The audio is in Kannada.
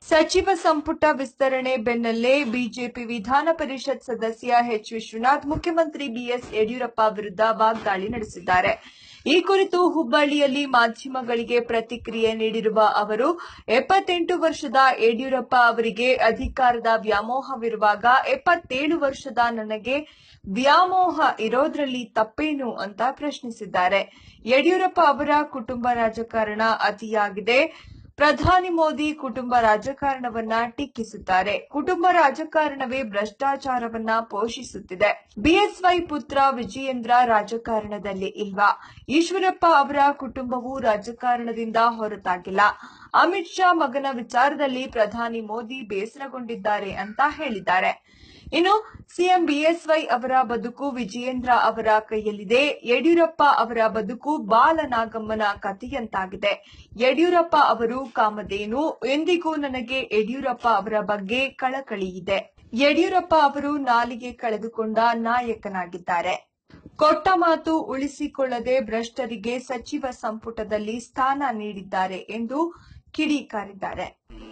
ಸಚಿವ ಸಂಪುಟ ವಿಸ್ತರಣೆ ಬೆನ್ನಲ್ಲೇ ಬಿಜೆಪಿ ವಿಧಾನ ಪರಿಷತ್ ಸದಸ್ಯ ಎಚ್ ವಿಶ್ವನಾಥ್ ಮುಖ್ಯಮಂತ್ರಿ ಬಿಎಸ್ ಯಡಿಯೂರಪ್ಪ ವಿರುದ್ಧ ವಾಗ್ದಾಳಿ ನಡೆಸಿದ್ದಾರೆ ಈ ಕುರಿತು ಹುಬ್ಬಳ್ಳಿಯಲ್ಲಿ ಮಾಧ್ಯಮಗಳಿಗೆ ಪ್ರತಿಕ್ರಿಯೆ ನೀಡಿರುವ ಅವರು ಎಪ್ಪತ್ತೆಂಟು ವರ್ಷದ ಯಡಿಯೂರಪ್ಪ ಅವರಿಗೆ ಅಧಿಕಾರದ ವ್ಯಾಮೋಹವಿರುವಾಗ ಎಪ್ಪತ್ತೇಳು ವರ್ಷದ ನನಗೆ ವ್ಯಾಮೋಹ ಇರೋದ್ರಲ್ಲಿ ತಪ್ಪೇನು ಅಂತ ಪ್ರಶ್ನಿಸಿದ್ದಾರೆ ಯಡಿಯೂರಪ್ಪ ಅವರ ಕುಟುಂಬ ರಾಜಕಾರಣ ಅತಿಯಾಗಿದೆ ಪ್ರಧಾನಿ ಮೋದಿ ಕುಟುಂಬ ರಾಜಕಾರಣವನ್ನ ಟೀಕಿಸುತ್ತಾರೆ ಕುಟುಂಬ ರಾಜಕಾರಣವೇ ಭ್ರಷ್ಟಾಚಾರವನ್ನ ಪೋಷಿಸುತ್ತಿದೆ ಬಿಎಸ್ವೈ ಪುತ್ರ ವಿಜಯೇಂದ್ರ ರಾಜಕಾರಣದಲ್ಲಿ ಇಲ್ವಾ ಈಶ್ವರಪ್ಪ ಅವರ ಕುಟುಂಬವು ರಾಜಕಾರಣದಿಂದ ಹೊರತಾಗಿಲ್ಲ ಅಮಿತ್ ಶಾ ಮಗನ ವಿಚಾರದಲ್ಲಿ ಪ್ರಧಾನಿ ಮೋದಿ ಬೇಸರಗೊಂಡಿದ್ದಾರೆ ಅಂತ ಹೇಳಿದ್ದಾರೆ ಇನ್ನು ಸಿಎಂ ಬಿಎಸ್ವೈ ಅವರ ಬದುಕು ವಿಜಯೇಂದ್ರ ಅವರ ಕೈಯಲ್ಲಿದೆ ಯಡಿಯೂರಪ್ಪ ಅವರ ಬದುಕು ಬಾಲನಾಗಮ್ಮನ ಕಥೆಯಂತಾಗಿದೆ ಯಡಿಯೂರಪ್ಪ ಅವರು ಕಾಮಧೇನು ಎಂದಿಗೂ ನನಗೆ ಯಡಿಯೂರಪ್ಪ ಅವರ ಬಗ್ಗೆ ಕಳಕಳಿ ಇದೆ ಯಡಿಯೂರಪ್ಪ ಅವರು ನಾಲಿಗೆ ಕಳೆದುಕೊಂಡ ನಾಯಕನಾಗಿದ್ದಾರೆ ಕೊಟ್ಟ ಮಾತು ಉಳಿಸಿಕೊಳ್ಳದೆ ಭ್ರಷ್ಟರಿಗೆ ಸಚಿವ ಸಂಪುಟದಲ್ಲಿ ಸ್ಥಾನ ನೀಡಿದ್ದಾರೆ ಎಂದು ಕಿಡಿಕಾರಿದ್ದಾರೆ